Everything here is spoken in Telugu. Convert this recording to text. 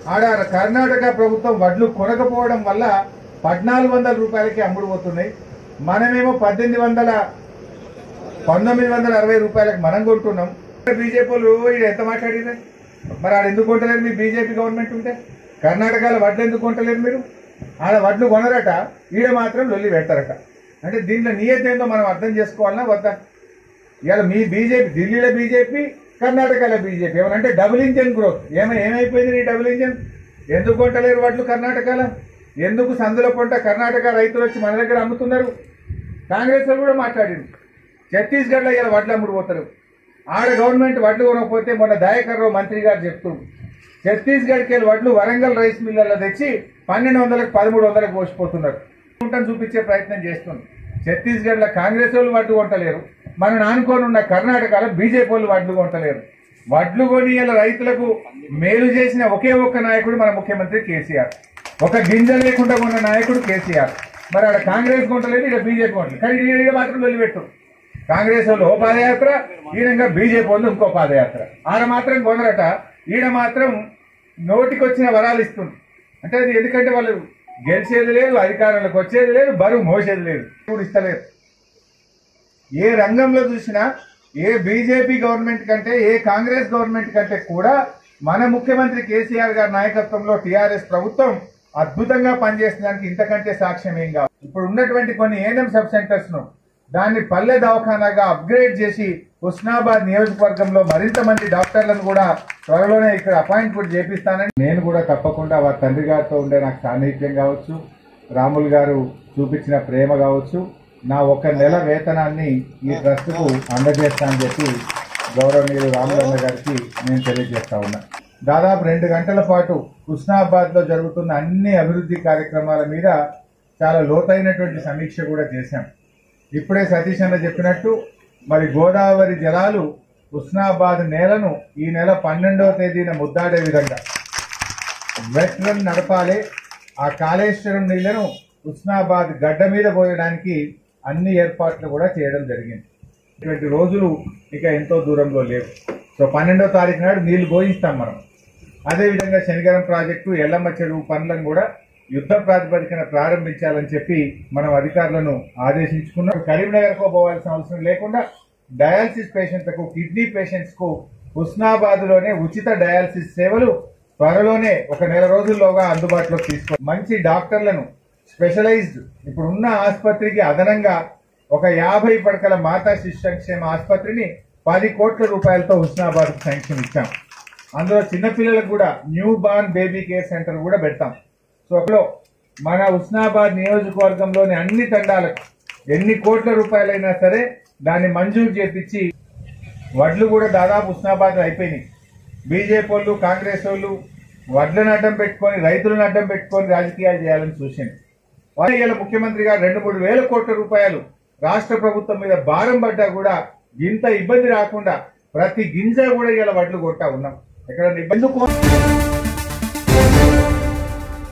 ఆడ కర్ణాటక ప్రభుత్వం వడ్లు కొనకపోవడం వల్ల పద్నాలుగు వందల రూపాయలకి అమ్ముడు పోతున్నాయి మనమేమో పద్దెనిమిది వందల పంతొమ్మిది వందల అరవై రూపాయలకు మనం కొంటున్నాం బీజేపీ వాళ్ళు ఈడ ఎంత మాట్లాడినా మరి ఆడ ఎందుకు కొంటలేరు మీ బీజేపీ గవర్నమెంట్ ఉంటే కర్ణాటకలో వడ్లు ఎందుకు కొంటలేరు మీరు ఆడ వడ్లు కొనరట ఈడ మాత్రం లొల్లి పెడతారట అంటే దీంట్లో నియత ఏందో మనం అర్థం చేసుకోవాలన్నా వద్దా ఇవాళ మీ బీజేపీ ఢిల్లీలో బీజేపీ కర్ణాటకలో బీజేపీ ఏమనంటే డబుల్ ఇంజన్ గ్రోత్ ఏమై ఏమైపోయింది నీ డబుల్ ఇంజన్ ఎందుకు కొంటలేరు వడ్లు కర్ణాటకలో ఎందుకు సందుల పొంట కర్ణాటక రైతులు వచ్చి మన దగ్గర అమ్ముతున్నారు కాంగ్రెస్ వాళ్ళు కూడా మాట్లాడింది ఛత్తీస్గఢ్లో ఇలా వడ్లు అమ్ముడు పోతారు ఆడ గవర్నమెంట్ వడ్లు కొనకపోతే మొన్న దయాకర్ రావు మంత్రి గారు చెప్తుండ్రు ఛత్తీస్గఢ్కి వెళ్ళి వడ్లు వరంగల్ రైస్ మిల్లర్లో తెచ్చి పన్నెండు వందలకు పదమూడు వందలకు పోసిపోతున్నారు ఉంటాను చూపించే ప్రయత్నం చేస్తుంది ఛత్తీస్గఢ్లో కాంగ్రెస్ వాళ్ళు వడ్లు కొంటలేరు మన నానుకొని ఉన్న కర్ణాటకలో బీజేపీ వాళ్ళు వడ్లు కొంటలేరు వడ్లు కొని ఇలా రైతులకు మేలు చేసిన ఒకే ఒక్క నాయకుడు మన ముఖ్యమంత్రి కేసీఆర్ ఒక గింజ లేకుండా ఉన్న నాయకుడు కేసీఆర్ మరి ఆడ కాంగ్రెస్ కొంటలేదు ఇక్కడ బీజేపీ కొంటలేదు కానీ ఈడ మాత్రం వెళ్ళిపెట్టు కాంగ్రెస్ వాళ్ళు ఓ పాదయాత్ర ఈయనంగా బీజేపీ వాళ్ళు ఇంకో పాదయాత్ర ఆడ మాత్రం కొందరట ఈడ మాత్రం నోటికి వచ్చిన వరాలు ఇస్తుంది అంటే అది ఎందుకంటే వాళ్ళు గెలిచేది లేదు అధికారంలోకి వచ్చేది లేదు బరువు మోసేది లేదు ఇప్పుడు ఇస్తలేదు ఏ రంగంలో చూసినా ఏ బీజేపీ గవర్నమెంట్ కంటే ఏ కాంగ్రెస్ గవర్నమెంట్ కంటే కూడా మన ముఖ్యమంత్రి కేసీఆర్ గారి నాయకత్వంలో టీఆర్ఎస్ ప్రభుత్వం అద్భుతంగా పనిచేసడానికి ఇంతకంటే సాక్ష్యం ఏం కాదు ఇప్పుడు ఉన్నటువంటి కొన్ని ఏఎన్ఎం సబ్ సెంటర్స్ ను దాన్ని పల్లె దవాఖానాగా అప్గ్రేడ్ చేసి హుస్నాబాద్ నియోజకవర్గంలో మరింత మంది డాక్టర్లను కూడా త్వరలోనే ఇక్కడ అపాయింట్ కూడా చేపిస్తానని నేను కూడా తప్పకుండా వారి తండ్రి గారితో ఉండే నాకు సాన్నిహిత్యం కావచ్చు రాములు గారు చూపించిన ప్రేమ కావచ్చు నా ఒక నెల వేతనాన్ని ఈ ట్రస్ట్ కు అందజేస్తానని చెప్పి గౌరవనీయులు రామచంద్ర గారికి నేను తెలియజేస్తా ఉన్నా దాదాపు రెండు గంటల పాటు హుస్నాబాద్ లో జరుగుతున్న అన్ని అభివృద్ధి కార్యక్రమాల మీద చాలా లోతైనటువంటి సమీక్ష కూడా చేశాం ఇప్పుడే సతీష్ అన్న చెప్పినట్టు మరి గోదావరి జలాలు హుస్నాబాద్ నేలను ఈ నెల పన్నెండవ తేదీన ముద్దాడే విధంగా వెట్ రన్ నడపాలి ఆ కాళేశ్వరం నీళ్లను హుస్నాబాద్ గడ్డ మీద పోయడానికి అన్ని ఏర్పాట్లు కూడా చేయడం జరిగింది ఇటువంటి రోజులు ఇక ఎంతో దూరంలో లేవు సో పన్నెండో తారీఖు నాడు నీళ్లు పోయిస్తాం మనం అదేవిధంగా శనిగరం ప్రాజెక్టు ఎల్లమ్మ చెరువు పనులను కూడా యుద్ధ ప్రాతిపదికన ప్రారంభించాలని చెప్పి మనం అధికారులను ఆదేశించుకున్నాం కరీంనగర్కు పోవాల్సిన అవసరం లేకుండా డయాలసిస్ పేషెంట్లకు కిడ్నీ పేషెంట్స్ కు హుస్నాబాద్ లోనే ఉచిత డయాలసిస్ సేవలు త్వరలోనే ఒక నెల రోజుల్లోగా అందుబాటులోకి తీసుకో మంచి డాక్టర్లను స్పెషలైజ్డ్ ఇప్పుడు ఉన్న ఆసుపత్రికి అదనంగా ఒక యాభై పడకల మాతా శిశు సంక్షేమ ఆసుపత్రిని పది కోట్ల రూపాయలతో హుస్నాబాద్ శాంక్షన్ ఇచ్చాం అందులో చిన్నపిల్లలకు కూడా newborn baby care centre కూడా పెడతాం సో అక్కడ మన హుస్నాబాద్ నియోజకవర్గంలోని అన్ని తండాలకు ఎన్ని కోట్ల రూపాయలైనా సరే దాన్ని మంజూరు చేపించి వడ్లు కూడా దాదాపు హుస్నాబాద్ అయిపోయినాయి బీజేపీ వాళ్ళు కాంగ్రెస్ వాళ్ళు వడ్లను అడ్డం పెట్టుకొని రైతులను అడ్డం పెట్టుకొని రాజకీయాలు చేయాలని చూసింది వాళ్ళు ఇవాళ ముఖ్యమంత్రి గారు రెండు మూడు వేల కోట్ల రూపాయలు రాష్ట్ర ప్రభుత్వం మీద భారం పడ్డా కూడా ఇంత ఇబ్బంది రాకుండా ప్రతి గింజ కూడా ఇలా వడ్లు కొట్టా ఉన్నాం ఎక్కడ ఇబ్బంది